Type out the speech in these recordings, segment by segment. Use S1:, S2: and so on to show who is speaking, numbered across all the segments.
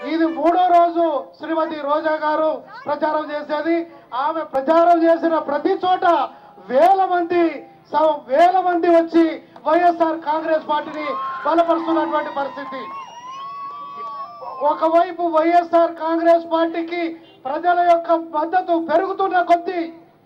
S1: ఇది మూడో రోజు శ్రీమతి రోజా గారు ప్రచారం చేసేది ఆమె ప్రచారం చేసిన ప్రతి చోట వేల మంది సవ- వేల మంది వచ్చి వైఎస్ఆర్ కాంగ్రెస్ పార్టీని బలపరుస్తున్నటువంటి పరిస్థితి ఒకవైపు వైఎస్ఆర్ కాంగ్రెస్ పార్టీకి ప్రజల యొక్క మద్దతు పెరుగుతున్న కొద్దీ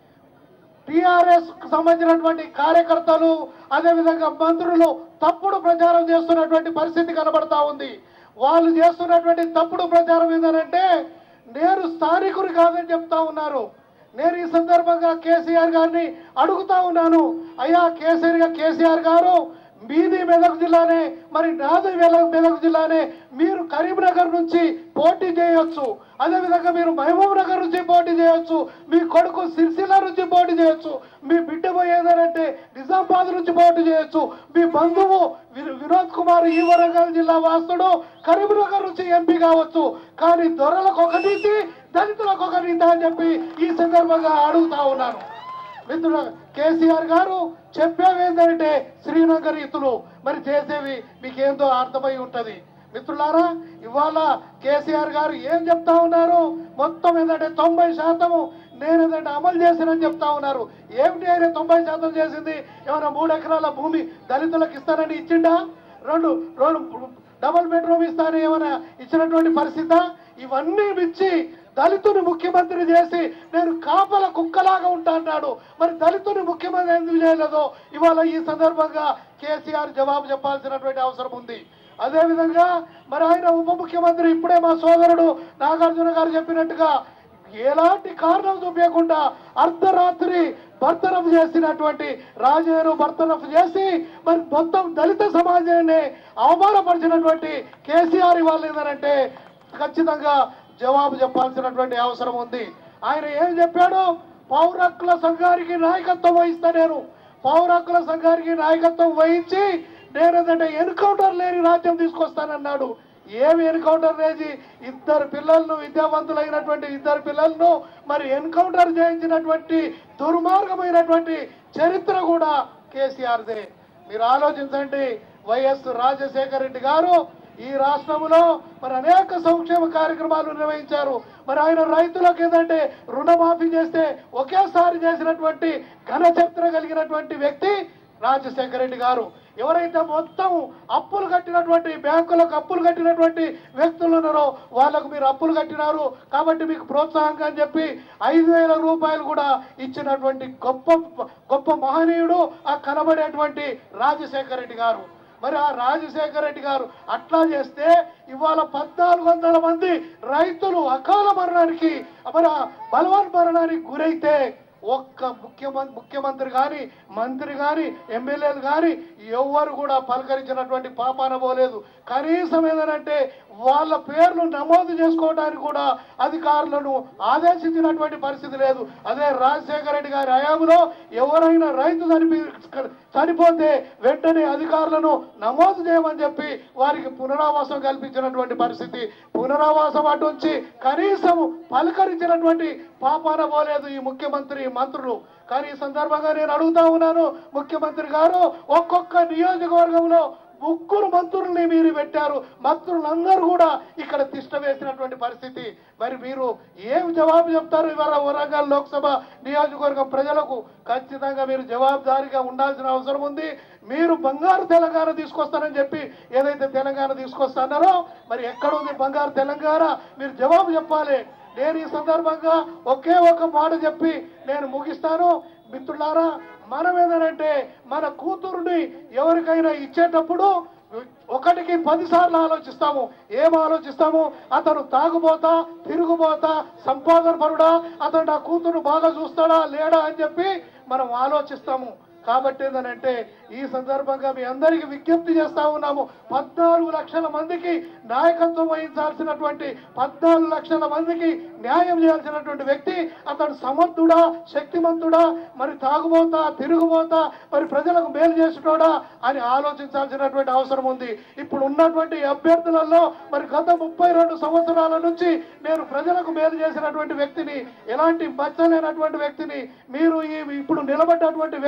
S1: టిఆర్ఎస్ సంబంధించినటువంటి కార్యకర్తలు అదేవిధంగా మంత్రులు తప్పుడు ప్రచారం చేస్తున్నటువంటి పరిస్థితి కనబడతా ఉంది వాళ్ళు చేస్తున్నటువంటి తప్పుడు ప్రచారం ఏంటంటే నేను స్థానికుడు కాదని చెప్తా ఉన్నారు నేను ఈ సందర్భంగా కేసీఆర్ గారిని అడుగుతా ఉన్నాను అయ్యా కేసీఆర్ కేసీఆర్ గారు మీది మెదక్ జిల్లానే మరి నాది మెదక్ మెదక్ జిల్లానే మీరు కరీంనగర్ నుంచి పోటీ చేయొచ్చు అదేవిధంగా మీరు మహబూబ్ నగర్ నుంచి పోటీ చేయొచ్చు మీ కొడుకు సిరిసిల్ల నుంచి పోటీ చేయొచ్చు మీ బిడ్డ పోయేదనంటే నిజామాబాద్ నుంచి పోటీ చేయొచ్చు మీ బంధువు వి- వినోద్ కుమార్ ఈ వరంగల్ జిల్లా వాస్తుడు కరీంనగర్ నుంచి ఎంపీ కావచ్చు కానీ దొరలకు ఒక నీతి దళితులకు ఒక నీతి అని చెప్పి ఈ సందర్భంగా అడుగుతా ఉన్నాను మిత్రుల కేసీఆర్ గారు చెప్పేవి ఏంటంటే శ్రీనగర్ ఇతులు మరి చేసేవి మీకేందో అర్థమై ఉంటది మిత్రులారా ఇవాళ కేసీఆర్ గారు ఏం చెప్తా ఉన్నారు మొత్తం ఏంటంటే తొంభై శాతము నేను ఏంటంటే అమలు చేశానని చెప్తా ఉన్నారు ఏమిటి ఆయన తొంభై శాతం చేసింది ఏమైనా మూడు ఎకరాల భూమి దళితులకు ఇస్తానని ఇచ్చిండా రెండు రెండు డబుల్ బెడ్రూమ్ ఇస్తానని ఏమైనా ఇచ్చినటువంటి పరిస్థితి ఇవన్నీ ఇచ్చి దళితుని ముఖ్యమంత్రి చేసి నేను కాపల కుక్కలాగా ఉంటా అన్నాడు మరి దళితుని ముఖ్యమంత్రి ఎందుకు చేయలేదో ఇవాళ ఈ సందర్భంగా కేసీఆర్ జవాబు చెప్పాల్సినటువంటి అవసరం ఉంది అదే విధంగా మరి ఆయన ఉప ముఖ్యమంత్రి ఇప్పుడే మా సోదరుడు నాగార్జున గారు చెప్పినట్టుగా ఎలాంటి కారణం చూపించకుండా అర్ధరాత్రి బర్తరఫ్ చేసినటువంటి రాజేరు బర్తరఫ్ చేసి మరి మొత్తం దళిత సమాజాన్ని అవమానపరిచినటువంటి కేసీఆర్ ఇవాళ ఏంటంటే ఖచ్చితంగా జవాబు చెప్పాల్సినటువంటి అవసరం ఉంది ఆయన ఏం చెప్పాడు పౌరక్కుల సంఘానికి నాయకత్వం వహిస్తా నేను పౌరక్కుల సంఘానికి నాయకత్వం వహించి నేనేంటంటే ఎన్కౌంటర్ లేని రాజ్యం తీసుకొస్తానన్నాడు ఏమి ఎన్కౌంటర్ లేచి ఇద్దరు పిల్లలను విద్యావంతులైనటువంటి ఇద్దరు పిల్లలను మరి ఎన్కౌంటర్ చేయించినటువంటి దుర్మార్గమైనటువంటి చరిత్ర కూడా కేసీఆర్దే మీరు ఆలోచించండి వైఎస్ రాజశేఖర రెడ్డి గారు ఈ రాష్ట్రంలో మరి అనేక సంక్షేమ కార్యక్రమాలు నిర్వహించారు మరి ఆయన రైతులకు ఏంటంటే రుణమాఫీ చేస్తే ఒకేసారి చేసినటువంటి ఘన చరిత్ర కలిగినటువంటి వ్యక్తి రాజశేఖర రెడ్డి గారు ఎవరైతే మొత్తం అప్పులు కట్టినటువంటి బ్యాంకులకు అప్పులు కట్టినటువంటి వ్యక్తులు ఉన్నారో వాళ్ళకు మీరు అప్పులు కట్టినారు కాబట్టి మీకు ప్రోత్సాహంగా అని చెప్పి ఐదు వేల రూపాయలు కూడా ఇచ్చినటువంటి గొప్ప గొప్ప మహనీయుడు ఆ కనబడేటువంటి రాజశేఖర రెడ్డి గారు మరి ఆ రాజశేఖర రెడ్డి గారు అట్లా చేస్తే ఇవాళ పద్నాలుగు వందల మంది రైతులు అకాల మరణానికి మరి ఆ బలవన్ మరణానికి గురైతే ఒక్క ముఖ్యమంత్రి ముఖ్యమంత్రి కానీ మంత్రి కానీ ఎమ్మెల్యేలు కానీ ఎవ్వరు కూడా పలకరించినటువంటి పాపాన పోలేదు కనీసం ఏదనంటే వాళ్ళ పేర్లు నమోదు చేసుకోవడానికి కూడా అధికారులను ఆదేశించినటువంటి పరిస్థితి లేదు అదే రాజశేఖర రెడ్డి గారి హయాంలో ఎవరైనా రైతు చనిపి చనిపోతే వెంటనే అధికారులను నమోదు చేయమని చెప్పి వారికి పునరావాసం కల్పించినటువంటి పరిస్థితి పునరావాసం అటుంచి కనీసం పలకరించినటువంటి పాపాన పోలేదు ఈ ముఖ్యమంత్రి మంత్రులు కానీ ఈ సందర్భంగా నేను అడుగుతా ఉన్నాను ముఖ్యమంత్రి గారు ఒక్కొక్క నియోజకవర్గంలో ముగ్గురు మంత్రుల్ని మీరు పెట్టారు మంత్రులందరూ కూడా ఇక్కడ తిష్ట వేసినటువంటి పరిస్థితి మరి మీరు ఏం జవాబు చెప్తారు ఇవాళ వరంగల్ లోక్సభ నియోజకవర్గం ప్రజలకు ఖచ్చితంగా మీరు జవాబుదారీగా ఉండాల్సిన అవసరం ఉంది మీరు బంగారు తెలంగాణ తీసుకొస్తారని చెప్పి ఏదైతే తెలంగాణ తీసుకొస్తారో మరి ఎక్కడ ఉంది బంగారు తెలంగాణ మీరు జవాబు చెప్పాలి నేను ఈ సందర్భంగా ఒకే ఒక మాట చెప్పి నేను ముగిస్తాను మిత్రులారా మనం ఏదనంటే మన కూతురుని ఎవరికైనా ఇచ్చేటప్పుడు ఒకటికి పది సార్లు ఆలోచిస్తాము ఏం ఆలోచిస్తాము అతను తాగుబోతా తిరుగుబోతా సంపాదన పరుడా అతను నా కూతురు బాగా చూస్తాడా లేడా అని చెప్పి మనం ఆలోచిస్తాము కాబట్టి ఏంటంటే ఈ సందర్భంగా మీ అందరికీ విజ్ఞప్తి చేస్తా ఉన్నాము పద్నాలుగు లక్షల మందికి నాయకత్వం వహించాల్సినటువంటి పద్నాలుగు లక్షల మందికి న్యాయం చేయాల్సినటువంటి వ్యక్తి అతడు సమర్థుడా శక్తిమంతుడా మరి తాగుబోతా తిరుగుబోతా మరి ప్రజలకు మేలు చేసినోడా అని ఆలోచించాల్సినటువంటి అవసరం ఉంది ఇప్పుడు ఉన్నటువంటి అభ్యర్థులలో మరి గత ముప్పై రెండు సంవత్సరాల నుంచి నేను ప్రజలకు మేలు చేసినటువంటి వ్యక్తిని ఎలాంటి మచ్చలేనటువంటి వ్యక్తిని మీరు ఈ ఇప్పుడు నిలబడ్డటువంటి వ్యక్తులలో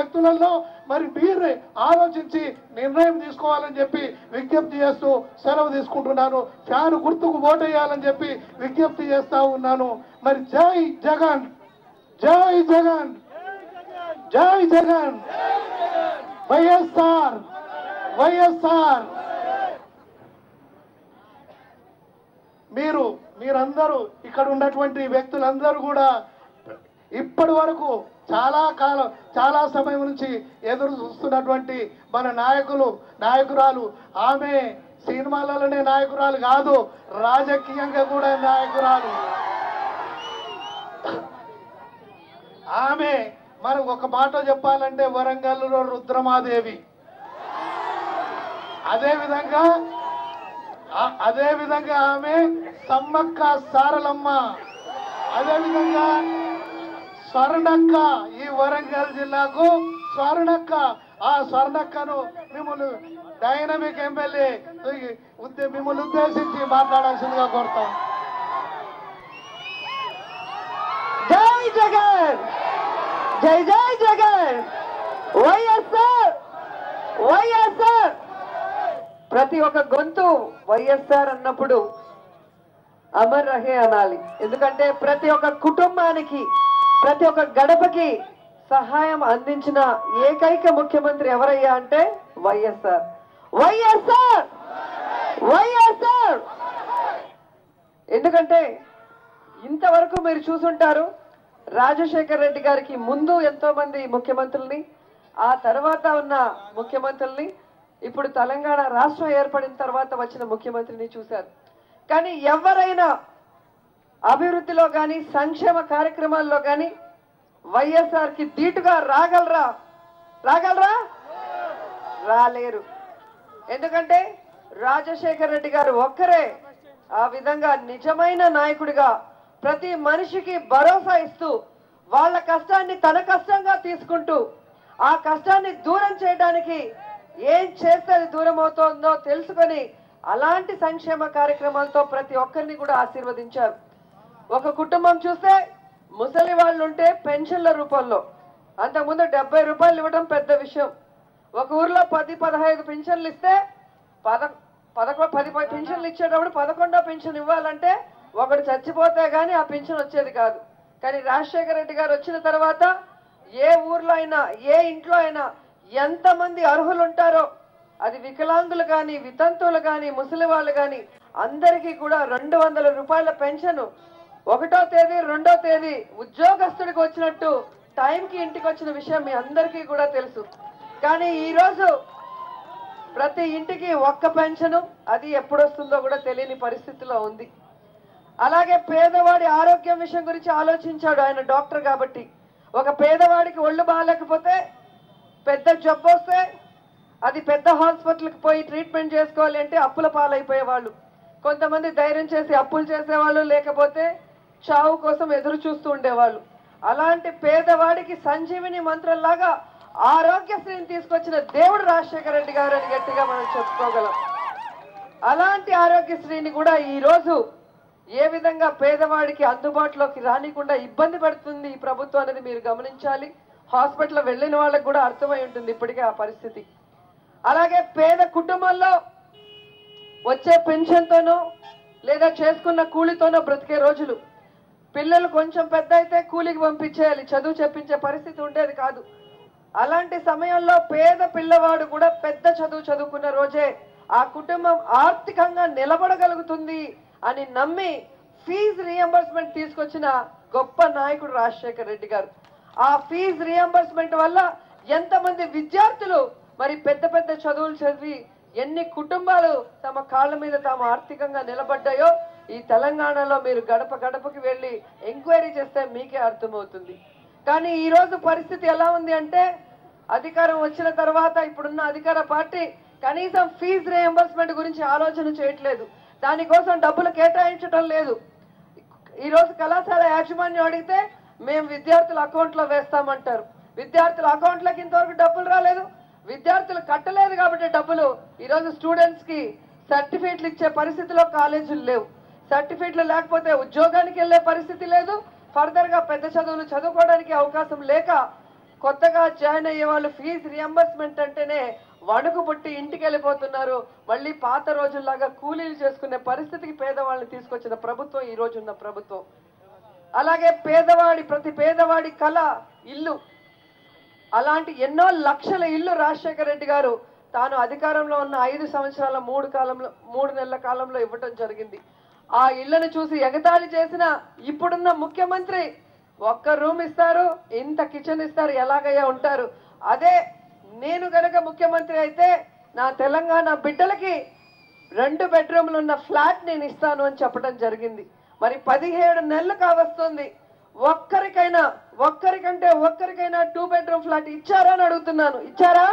S1: మరి మీరే ఆలోచించి నిర్ణయం తీసుకోవాలని చెప్పి విజ్ఞప్తి చేస్తూ సెలవు తీసుకుంటున్నాను ఫ్యాన్ గుర్తుకు ఓటేయాలని చెప్పి విజ్ఞప్తి చేస్తా ఉన్నాను మరి జై జగన్ జై జగన్ జై జగన్ వైఎస్ఆర్ వైఎస్ఆర్ మీరు మీరందరూ ఇక్కడ ఉన్నటువంటి వ్యక్తులందరూ కూడా ఇప్పటి వరకు చాలా కాలం చాలా సమయం నుంచి ఎదురు చూస్తున్నటువంటి మన నాయకులు నాయకురాలు ఆమె సినిమాలలోనే నాయకురాలు కాదు రాజకీయంగా కూడా నాయకురాలు ఆమె మనం ఒక మాట చెప్పాలంటే వరంగల్లో రుద్రమాదేవి అదే విధంగా ఆ- అదే విధంగా ఆమె సమ్మక్క సారలమ్మ అదే విధంగా స్వర్ణక్క ఈ వరంగల్ జిల్లాకు స్వర్ణక్క ఆ స్వర్ణక్కను మిమ్మల్ని డైనమిక్ ఎమ్మెల్యే ఉద్దే మిమ్మల్ని ఉద్దేశించి మాట్లాడాల్సిందిగా కోరుతాం
S2: జై జగన్ జై జై జగన్ వైఎస్ఆర్ వైఎస్ఆర్ ప్రతి ఒక్క గొంతు వైఎస్ఆర్ అన్నప్పుడు అమర్ రహే అనాలి ఎందుకంటే ప్రతి ఒక్క కుటుంబానికి ప్రతి ఒక్క గడపకి సహాయం అందించిన ఏకైక ముఖ్యమంత్రి ఎవరయ్యా అంటే వైఎస్ఆర్ వైఎస్ఆర్ వైఎస్ఆర్ ఎందుకంటే ఇంతవరకు మీరు చూసుంటారు రాజశేఖర్ రెడ్డి గారికి ముందు ఎంతో మంది ముఖ్యమంత్రుల్ని ఆ తర్వాత ఉన్న ముఖ్యమంత్రుల్ని ఇప్పుడు తెలంగాణ రాష్ట్రం ఏర్పడిన తర్వాత వచ్చిన ముఖ్యమంత్రిని చూశారు కానీ ఎవరైనా అభివృద్ధిలో కానీ సంక్షేమ కార్యక్రమాల్లో కానీ వైఎస్ఆర్ కి ధీటుగా రాగలరా రాగలరా రాలేరు ఎందుకంటే రాజశేఖర్ రెడ్డి గారు ఒక్కరే ఆ విధంగా నిజమైన నాయకుడిగా ప్రతి మనిషికి భరోసా ఇస్తూ వాళ్ళ కష్టాన్ని తన కష్టంగా తీసుకుంటూ ఆ కష్టాన్ని దూరం చేయడానికి ఏం చేస్తే అది దూరం అవుతోందో తెలుసుకొని అలాంటి సంక్షేమ కార్యక్రమాలతో ప్రతి ఒక్కరిని కూడా ఆశీర్వదించారు ఒక కుటుంబం చూస్తే ముసలి వాళ్ళు ఉంటే పెన్షన్ల రూపంలో అంతకుముందు డెబ్బై రూపాయలు ఇవ్వడం పెద్ద విషయం ఒక ఊర్లో పది పదహైదు పెన్షన్లు ఇస్తే పద పదకొ పది పది పెన్షన్లు ఇచ్చేటప్పుడు పదకొండో పెన్షన్ ఇవ్వాలంటే ఒకడు చచ్చిపోతే గానీ ఆ పెన్షన్ వచ్చేది కాదు కానీ రాజశేఖర రెడ్డి గారు వచ్చిన తర్వాత ఏ ఊర్లో అయినా ఏ ఇంట్లో అయినా ఎంతమంది అర్హులు ఉంటారో అది వికలాంగులు కానీ వితంతువులు కానీ ముసలి వాళ్ళు కానీ అందరికీ కూడా రెండు వందల రూపాయల పెన్షన్ ఒకటో తేదీ రెండో తేదీ ఉద్యోగస్తుడికి వచ్చినట్టు టైంకి ఇంటికి వచ్చిన విషయం మీ అందరికీ కూడా తెలుసు కానీ ఈ రోజు ప్రతి ఇంటికి ఒక్క పెన్షన్ అది ఎప్పుడు వస్తుందో కూడా తెలియని పరిస్థితిలో ఉంది అలాగే పేదవాడి ఆరోగ్యం విషయం గురించి ఆలోచించాడు ఆయన డాక్టర్ కాబట్టి ఒక పేదవాడికి ఒళ్ళు బాగాలేకపోతే పెద్ద జబ్బు వస్తే అది పెద్ద హాస్పిటల్కి పోయి ట్రీట్మెంట్ చేసుకోవాలి అంటే అప్పుల పాలైపోయేవాళ్ళు కొంతమంది ధైర్యం చేసి అప్పులు చేసేవాళ్ళు లేకపోతే చావు కోసం ఎదురు చూస్తూ ఉండేవాళ్ళు అలాంటి పేదవాడికి సంజీవిని మంత్రంలాగా ఆరోగ్యశ్రీని తీసుకొచ్చిన దేవుడు రాజశేఖర రెడ్డి గారు అని గట్టిగా మనం చెప్పుకోగలం అలాంటి ఆరోగ్యశ్రీని కూడా ఈ రోజు ఏ విధంగా పేదవాడికి అందుబాటులోకి రానికుండా ఇబ్బంది పడుతుంది ఈ ప్రభుత్వం అనేది మీరు గమనించాలి హాస్పిటల్ వెళ్ళిన వాళ్ళకి కూడా అర్థమై ఉంటుంది ఇప్పటికే ఆ పరిస్థితి అలాగే పేద కుటుంబాల్లో వచ్చే పెన్షన్తోనో లేదా చేసుకున్న కూలితోనో బ్రతికే రోజులు పిల్లలు కొంచెం పెద్ద అయితే కూలికి పంపించేయాలి చదువు చెప్పించే పరిస్థితి ఉండేది కాదు అలాంటి సమయంలో పేద పిల్లవాడు కూడా పెద్ద చదువు చదువుకున్న రోజే ఆ కుటుంబం ఆర్థికంగా నిలబడగలుగుతుంది అని నమ్మి ఫీజు రియంబర్స్మెంట్ తీసుకొచ్చిన గొప్ప నాయకుడు రాజశేఖర్ రెడ్డి గారు ఆ ఫీజు రియంబర్స్మెంట్ వల్ల ఎంతమంది విద్యార్థులు మరి పెద్ద పెద్ద చదువులు చదివి ఎన్ని కుటుంబాలు తమ కాళ్ళ మీద తాము ఆర్థికంగా నిలబడ్డాయో ఈ తెలంగాణలో మీరు గడప గడపకి వెళ్ళి ఎంక్వైరీ చేస్తే మీకే అర్థమవుతుంది కానీ ఈ రోజు పరిస్థితి ఎలా ఉంది అంటే అధికారం వచ్చిన తర్వాత ఇప్పుడున్న అధికార పార్టీ కనీసం ఫీజు రియంబర్స్మెంట్ గురించి ఆలోచన చేయట్లేదు దానికోసం డబ్బులు కేటాయించడం లేదు ఈ రోజు కళాశాల యాజమాన్యం అడిగితే మేము విద్యార్థుల అకౌంట్ లో వేస్తామంటారు విద్యార్థుల అకౌంట్లకు ఇంతవరకు డబ్బులు రాలేదు విద్యార్థులు కట్టలేదు కాబట్టి డబ్బులు ఈ రోజు స్టూడెంట్స్ కి సర్టిఫికెట్లు ఇచ్చే పరిస్థితిలో కాలేజీలు లేవు సర్టిఫికెట్లు లేకపోతే ఉద్యోగానికి వెళ్ళే పరిస్థితి లేదు ఫర్దర్ గా పెద్ద చదువులు చదువుకోవడానికి అవకాశం లేక కొత్తగా జాయిన్ అయ్యే వాళ్ళు ఫీజు రియంబర్స్మెంట్ అంటేనే వణుకు పుట్టి ఇంటికి వెళ్ళిపోతున్నారు మళ్ళీ పాత రోజుల్లాగా కూలీలు చేసుకునే పరిస్థితికి పేదవాళ్ళని తీసుకొచ్చిన ప్రభుత్వం ఈ రోజు ఉన్న ప్రభుత్వం అలాగే పేదవాడి ప్రతి పేదవాడి కళ ఇల్లు అలాంటి ఎన్నో లక్షల ఇల్లు రాజశేఖర రెడ్డి గారు తాను అధికారంలో ఉన్న ఐదు సంవత్సరాల మూడు కాలంలో మూడు నెలల కాలంలో ఇవ్వటం జరిగింది ఆ ఇళ్లను చూసి ఎగతాళి చేసిన ఇప్పుడున్న ముఖ్యమంత్రి ఒక్క రూమ్ ఇస్తారు ఇంత కిచెన్ ఇస్తారు ఎలాగయ్యా ఉంటారు అదే నేను గనక ముఖ్యమంత్రి అయితే నా తెలంగాణ బిడ్డలకి రెండు బెడ్రూమ్లు ఉన్న ఫ్లాట్ నేను ఇస్తాను అని చెప్పడం జరిగింది మరి పదిహేడు నెలలు కావస్తుంది ఒక్కరికైనా ఒక్కరికంటే ఒక్కరికైనా టూ బెడ్రూమ్ ఫ్లాట్ ఇచ్చారా అని అడుగుతున్నాను ఇచ్చారా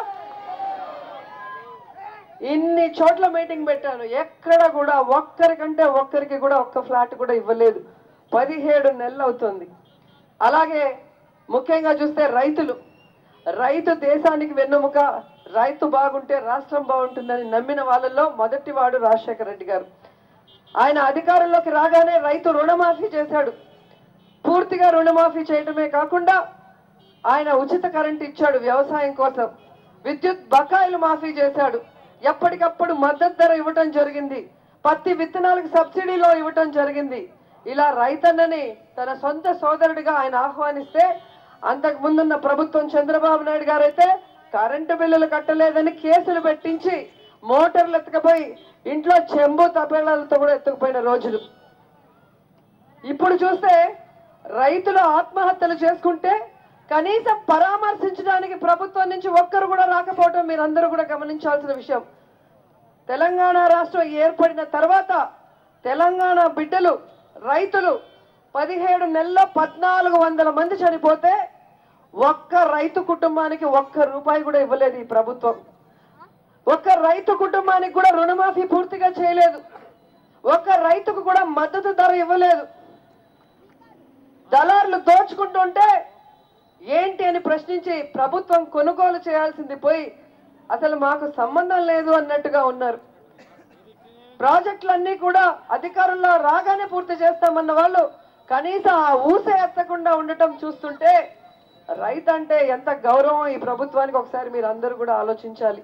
S2: ఇన్ని చోట్ల మీటింగ్ పెట్టాను ఎక్కడ కూడా ఒక్కరికంటే ఒక్కరికి కూడా ఒక్క ఫ్లాట్ కూడా ఇవ్వలేదు పదిహేడు నెలలు అవుతుంది అలాగే ముఖ్యంగా చూస్తే రైతులు రైతు దేశానికి వెన్నుముక రైతు బాగుంటే రాష్ట్రం బాగుంటుందని నమ్మిన వాళ్ళలో మొదటి వాడు రాజశేఖర రెడ్డి గారు ఆయన అధికారంలోకి రాగానే రైతు రుణమాఫీ చేశాడు పూర్తిగా రుణమాఫీ చేయడమే కాకుండా ఆయన ఉచిత కరెంట్ ఇచ్చాడు వ్యవసాయం కోసం విద్యుత్ బకాయిలు మాఫీ చేశాడు ఎప్పటికప్పుడు మద్దతు ధర ఇవ్వటం జరిగింది పత్తి విత్తనాలకు సబ్సిడీలో ఇవ్వటం జరిగింది ఇలా రైతన్నని తన సొంత సోదరుడిగా ఆయన ఆహ్వానిస్తే అంతకు ముందున్న ప్రభుత్వం చంద్రబాబు నాయుడు గారైతే కరెంటు బిల్లులు కట్టలేదని కేసులు పెట్టించి మోటార్లు ఎత్తుకపోయి ఇంట్లో చెంబు తపేళాలతో కూడా ఎత్తుకుపోయిన రోజులు ఇప్పుడు చూస్తే రైతులు ఆత్మహత్యలు చేసుకుంటే కనీసం పరామర్శించడానికి ప్రభుత్వం నుంచి ఒక్కరు కూడా రాకపోవడం మీరందరూ కూడా గమనించాల్సిన విషయం తెలంగాణ రాష్ట్రం ఏర్పడిన తర్వాత తెలంగాణ బిడ్డలు రైతులు పదిహేడు నెలల్లో పద్నాలుగు వందల మంది చనిపోతే ఒక్క రైతు కుటుంబానికి ఒక్క రూపాయి కూడా ఇవ్వలేదు ఈ ప్రభుత్వం ఒక్క రైతు కుటుంబానికి కూడా రుణమాఫీ పూర్తిగా చేయలేదు ఒక్క రైతుకు కూడా మద్దతు ధర ఇవ్వలేదు దళారులు దోచుకుంటుంటే ఏంటి అని ప్రశ్నించి ప్రభుత్వం కొనుగోలు చేయాల్సింది పోయి అసలు మాకు సంబంధం లేదు అన్నట్టుగా ఉన్నారు ప్రాజెక్టులన్నీ కూడా అధికారంలో రాగానే పూర్తి చేస్తామన్న వాళ్ళు కనీసం ఆ ఊసే ఎత్తకుండా ఉండటం చూస్తుంటే రైతు అంటే ఎంత గౌరవం ఈ ప్రభుత్వానికి ఒకసారి మీరు అందరూ కూడా ఆలోచించాలి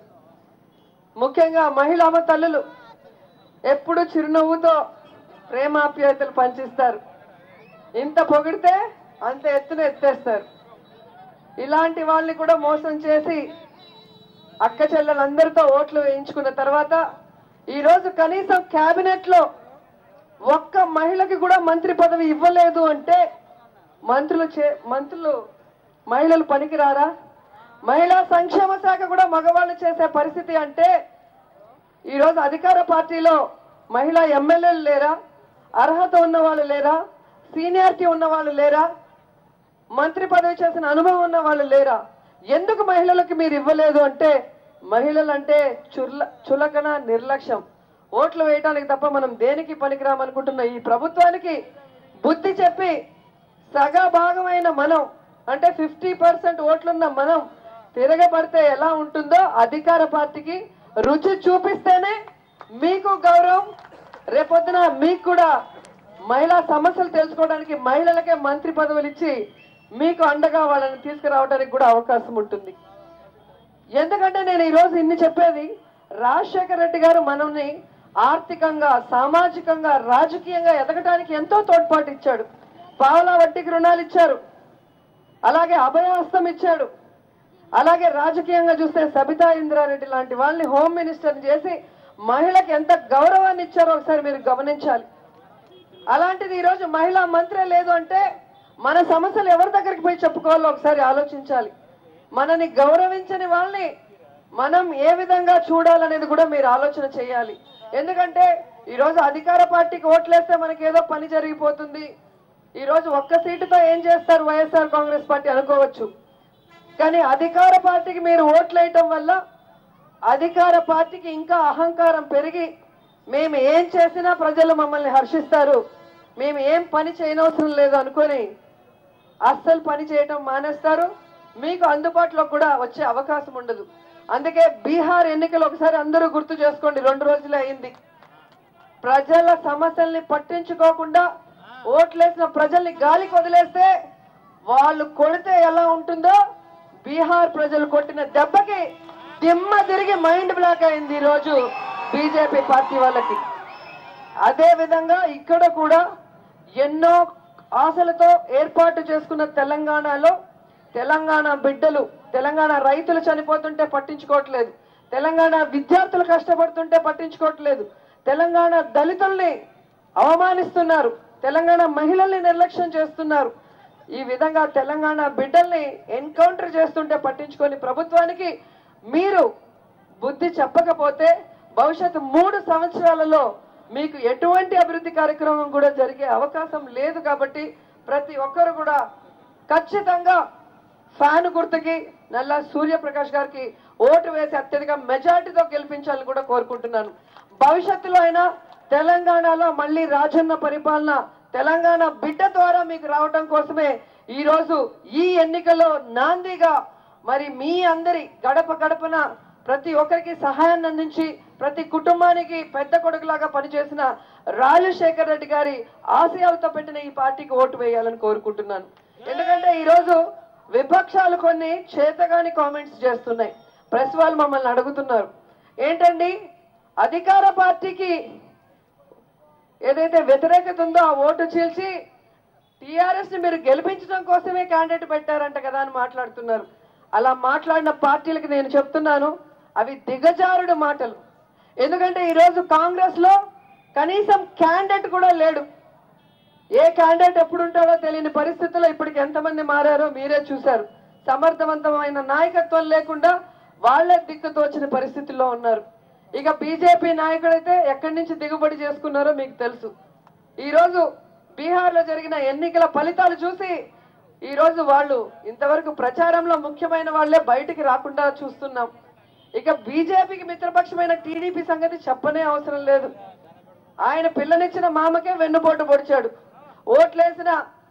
S2: ముఖ్యంగా మహిళా తల్లులు ఎప్పుడు చిరునవ్వుతో ప్రేమాప్యాయతలు పంచిస్తారు ఇంత పొగిడితే అంత ఎత్తున ఎత్తేస్తారు ఇలాంటి వాళ్ళని కూడా మోసం చేసి అక్క చెల్లెలందరితో ఓట్లు వేయించుకున్న తర్వాత ఈ రోజు కనీసం కేబినెట్ లో ఒక్క మహిళకి కూడా మంత్రి పదవి ఇవ్వలేదు అంటే మంత్రులు చే మంత్రులు మహిళలు పనికిరారా మహిళా సంక్షేమ శాఖ కూడా మగవాళ్ళు చేసే పరిస్థితి అంటే ఈ రోజు అధికార పార్టీలో మహిళా ఎమ్మెల్యేలు లేరా అర్హత ఉన్న వాళ్ళు లేరా సీనియారిటీ ఉన్న వాళ్ళు లేరా మంత్రి పదవి చేసిన అనుభవం ఉన్న వాళ్ళు లేరా ఎందుకు మహిళలకు మీరు ఇవ్వలేదు అంటే మహిళలు అంటే చుర్ల చులకన నిర్లక్ష్యం ఓట్లు వేయడానికి తప్ప మనం దేనికి పనికిరామనుకుంటున్న ఈ ప్రభుత్వానికి బుద్ధి చెప్పి సగ భాగమైన మనం అంటే ఫిఫ్టీ పర్సెంట్ ఓట్లున్న మనం తిరగబడితే ఎలా ఉంటుందో అధికార పార్టీకి రుచి చూపిస్తేనే మీకు గౌరవం రేపొద్దున మీకు కూడా మహిళా సమస్యలు తెలుసుకోవడానికి మహిళలకే మంత్రి పదవులు ఇచ్చి మీకు అండగా వాళ్ళని తీసుకురావడానికి కూడా అవకాశం ఉంటుంది ఎందుకంటే నేను ఈరోజు ఇన్ని చెప్పేది రాజశేఖర రెడ్డి గారు మనల్ని ఆర్థికంగా సామాజికంగా రాజకీయంగా ఎదగడానికి ఎంతో తోడ్పాటు ఇచ్చాడు పావలా వడ్డీకి రుణాలు ఇచ్చారు అలాగే అభయహస్తం ఇచ్చాడు అలాగే రాజకీయంగా చూస్తే సబితా ఇంద్రారెడ్డి లాంటి వాళ్ళని హోమ్ మినిస్టర్ చేసి మహిళకి ఎంత గౌరవాన్ని ఇచ్చారో ఒకసారి మీరు గమనించాలి అలాంటిది ఈరోజు మహిళా మంత్రే లేదు అంటే మన సమస్యలు ఎవరి దగ్గరికి పోయి చెప్పుకోవాలో ఒకసారి ఆలోచించాలి మనని గౌరవించని వాళ్ళని మనం ఏ విధంగా చూడాలనేది కూడా మీరు ఆలోచన చేయాలి ఎందుకంటే ఈరోజు అధికార పార్టీకి ఓట్లేస్తే మనకి ఏదో పని జరిగిపోతుంది ఈరోజు ఒక్క సీటుతో ఏం చేస్తారు వైఎస్ఆర్ కాంగ్రెస్ పార్టీ అనుకోవచ్చు కానీ అధికార పార్టీకి మీరు ఓట్లేయటం వల్ల అధికార పార్టీకి ఇంకా అహంకారం పెరిగి మేము ఏం చేసినా ప్రజలు మమ్మల్ని హర్షిస్తారు మేము ఏం పని చేయనవసరం లేదు అనుకొని అస్సలు పని చేయటం మానేస్తారు మీకు అందుబాటులో కూడా వచ్చే అవకాశం ఉండదు అందుకే బీహార్ ఎన్నికలు ఒకసారి అందరూ గుర్తు చేసుకోండి రెండు రోజులే అయింది ప్రజల సమస్యల్ని పట్టించుకోకుండా ఓట్లేసిన ప్రజల్ని గాలికి వదిలేస్తే వాళ్ళు కొడితే ఎలా ఉంటుందో బీహార్ ప్రజలు కొట్టిన దెబ్బకి దిమ్మ తిరిగి మైండ్ బ్లాక్ అయింది ఈ రోజు బీజేపీ పార్టీ వాళ్ళకి అదే విధంగా ఇక్కడ కూడా ఎన్నో ఆశలతో ఏర్పాటు చేసుకున్న తెలంగాణలో తెలంగాణ బిడ్డలు తెలంగాణ రైతులు చనిపోతుంటే పట్టించుకోవట్లేదు తెలంగాణ విద్యార్థులు కష్టపడుతుంటే పట్టించుకోవట్లేదు తెలంగాణ దళితుల్ని అవమానిస్తున్నారు తెలంగాణ మహిళల్ని నిర్లక్ష్యం చేస్తున్నారు ఈ విధంగా తెలంగాణ బిడ్డల్ని ఎన్కౌంటర్ చేస్తుంటే పట్టించుకొని ప్రభుత్వానికి మీరు బుద్ధి చెప్పకపోతే భవిష్యత్తు మూడు సంవత్సరాలలో మీకు ఎటువంటి అభివృద్ధి కార్యక్రమం కూడా జరిగే అవకాశం లేదు కాబట్టి ప్రతి ఒక్కరు కూడా ఖచ్చితంగా ఫ్యాన్ గుర్తుకి నల్ల సూర్యప్రకాష్ గారికి ఓటు వేసి అత్యధిక మెజార్టీతో గెలిపించాలని కూడా కోరుకుంటున్నాను భవిష్యత్తులో అయినా తెలంగాణలో మళ్ళీ రాజన్న పరిపాలన తెలంగాణ బిడ్డ ద్వారా మీకు రావటం కోసమే ఈ రోజు ఈ ఎన్నికల్లో నాందిగా మరి మీ అందరి గడప గడపన ప్రతి ఒక్కరికి సహాయాన్ని అందించి ప్రతి కుటుంబానికి పెద్ద కొడుకులాగా పనిచేసిన రాజశేఖర్ రెడ్డి గారి ఆశయాలతో పెట్టిన ఈ పార్టీకి ఓటు వేయాలని కోరుకుంటున్నాను ఎందుకంటే ఈ రోజు విపక్షాలు కొన్ని చేతగాని కామెంట్స్ చేస్తున్నాయి ప్రెస్ వాళ్ళు మమ్మల్ని అడుగుతున్నారు ఏంటండి అధికార పార్టీకి ఏదైతే వ్యతిరేకత ఉందో ఆ ఓటు చీల్చి టిఆర్ఎస్ ని మీరు గెలిపించడం కోసమే క్యాండిడేట్ పెట్టారంట కదా అని మాట్లాడుతున్నారు అలా మాట్లాడిన పార్టీలకు నేను చెప్తున్నాను అవి దిగజారుడు మాటలు ఎందుకంటే ఈరోజు కాంగ్రెస్ లో కనీసం క్యాండిడేట్ కూడా లేడు ఏ క్యాండిడేట్ ఎప్పుడు ఉంటాడో తెలియని పరిస్థితుల్లో ఇప్పటికి ఎంతమంది మారారో మీరే చూశారు సమర్థవంతమైన నాయకత్వం లేకుండా వాళ్ళే దిక్కు తోచిన పరిస్థితుల్లో ఉన్నారు ఇక బీజేపీ నాయకుడైతే ఎక్కడి నుంచి దిగుబడి చేసుకున్నారో మీకు తెలుసు ఈ రోజు బీహార్ లో జరిగిన ఎన్నికల ఫలితాలు చూసి ఈ రోజు వాళ్ళు ఇంతవరకు ప్రచారంలో ముఖ్యమైన వాళ్ళే బయటికి రాకుండా చూస్తున్నాం ఇక బీజేపీకి మిత్రపక్షమైన టీడీపీ సంగతి చెప్పనే అవసరం లేదు ఆయన పిల్లనిచ్చిన మామకే వెన్నుపోటు పొడిచాడు ఓట్లేసిన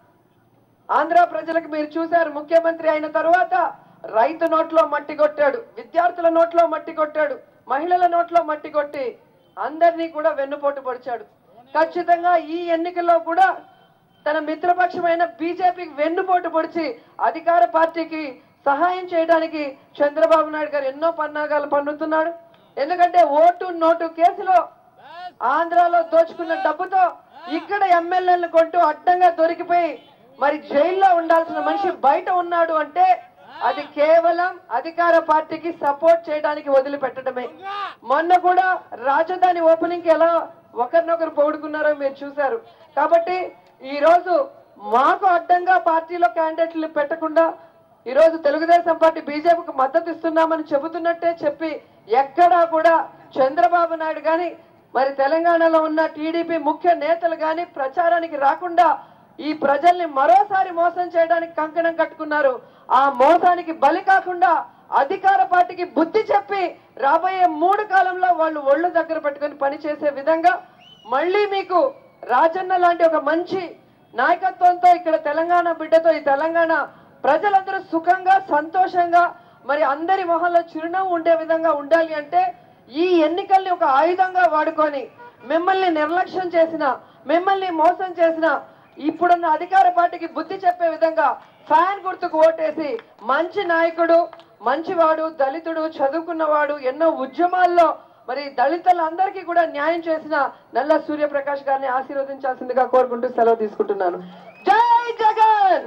S2: ఆంధ్ర ప్రజలకు మీరు చూశారు ముఖ్యమంత్రి అయిన తర్వాత రైతు నోట్లో మట్టి కొట్టాడు విద్యార్థుల నోట్లో మట్టి కొట్టాడు మహిళల నోట్లో మట్టి కొట్టి అందరినీ కూడా వెన్నుపోటు పొడిచాడు ఖచ్చితంగా ఈ ఎన్నికల్లో కూడా తన మిత్రపక్షమైన బీజేపీకి వెన్నుపోటు పొడిచి అధికార పార్టీకి సహాయం చేయడానికి చంద్రబాబు నాయుడు గారు ఎన్నో పన్నాగాలు పన్నుతున్నాడు ఎందుకంటే ఓటు నోటు కేసులో ఆంధ్రాలో దోచుకున్న డబ్బుతో ఇక్కడ ఎమ్మెల్యేలను కొంటూ అడ్డంగా దొరికిపోయి మరి జైల్లో ఉండాల్సిన మనిషి బయట ఉన్నాడు అంటే అది కేవలం అధికార పార్టీకి సపోర్ట్ చేయడానికి వదిలిపెట్టడమే మొన్న కూడా రాజధాని ఓపెనింగ్ కి ఎలా ఒకరినొకరు పొగుడుకున్నారో మీరు చూశారు కాబట్టి ఈ రోజు మాకు అడ్డంగా పార్టీలో క్యాండిడేట్లు పెట్టకుండా ఈ రోజు తెలుగుదేశం పార్టీ బీజేపీకి మద్దతు ఇస్తున్నామని చెబుతున్నట్టే చెప్పి ఎక్కడా కూడా చంద్రబాబు నాయుడు గాని మరి తెలంగాణలో ఉన్న టీడీపీ ముఖ్య నేతలు గాని ప్రచారానికి రాకుండా ఈ ప్రజల్ని మరోసారి మోసం చేయడానికి కంకణం కట్టుకున్నారు ఆ మోసానికి బలి కాకుండా అధికార పార్టీకి బుద్ధి చెప్పి రాబోయే మూడు కాలంలో వాళ్ళు ఒళ్ళు దగ్గర పెట్టుకొని పనిచేసే విధంగా మళ్ళీ మీకు రాజన్న లాంటి ఒక మంచి నాయకత్వంతో ఇక్కడ తెలంగాణ బిడ్డతో ఈ తెలంగాణ ప్రజలందరూ సుఖంగా సంతోషంగా మరి అందరి మొహంలో చిరునవ్వు ఉండే విధంగా ఉండాలి అంటే ఈ ఎన్నికల్ని ఒక ఆయుధంగా వాడుకొని మిమ్మల్ని నిర్లక్ష్యం చేసిన మిమ్మల్ని మోసం చేసిన ఇప్పుడున్న అధికార పార్టీకి బుద్ధి చెప్పే విధంగా ఫ్యాన్ గుర్తుకు ఓటేసి మంచి నాయకుడు మంచివాడు దళితుడు చదువుకున్నవాడు ఎన్నో ఉద్యమాల్లో మరి దళితులందరికీ కూడా న్యాయం చేసిన నల్ల సూర్యప్రకాష్ గారిని ఆశీర్వదించాల్సిందిగా కోరుకుంటూ సెలవు తీసుకుంటున్నాను జై జగన్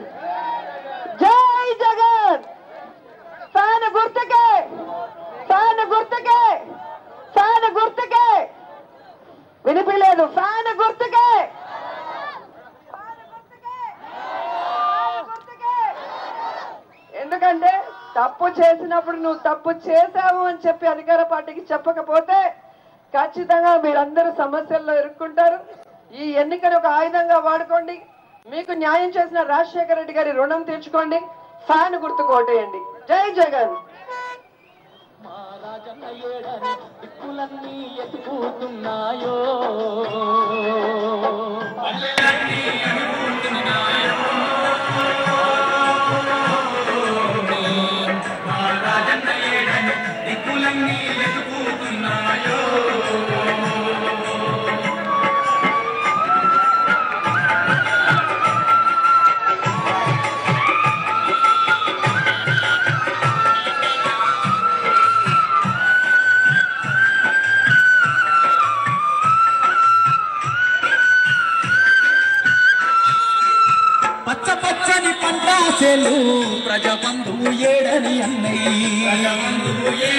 S2: జై జగన్ ఫ్యాన్ గుర్తుకే ఫ్యాన్ గుర్తుకే ఫ్యాన్ గుర్తుకే వినిపించలేదు ఫ్యాన్ గుర్తుకే ఫ్యాన్ గుర్తుకే! ఫ్యాన్ గుర్తుకే! ఎందుకంటే తప్పు చేసినప్పుడు నువ్వు తప్పు చేశావు అని చెప్పి అధికార పార్టీకి చెప్పకపోతే ఖచ్చితంగా మీరందరూ సమస్యల్లో ఇరుక్కుంటారు ఈ ఎన్నికను ఒక ఆయుధంగా వాడుకోండి మీకు న్యాయం చేసిన రాజశేఖర రెడ్డి గారి రుణం తీర్చుకోండి ఫ్యాన్ గుర్తు కోటేయండి జై జగన్
S3: మా రాజన్న ఏడని దిక్కులన్నీ ఎత్తుకుతున్నాయో
S4: దిక్కులన్నీ ఎత్తుకుతున్నాయో
S3: చెల్లు ప్రజబంధువు ఏడని అన్నయ్య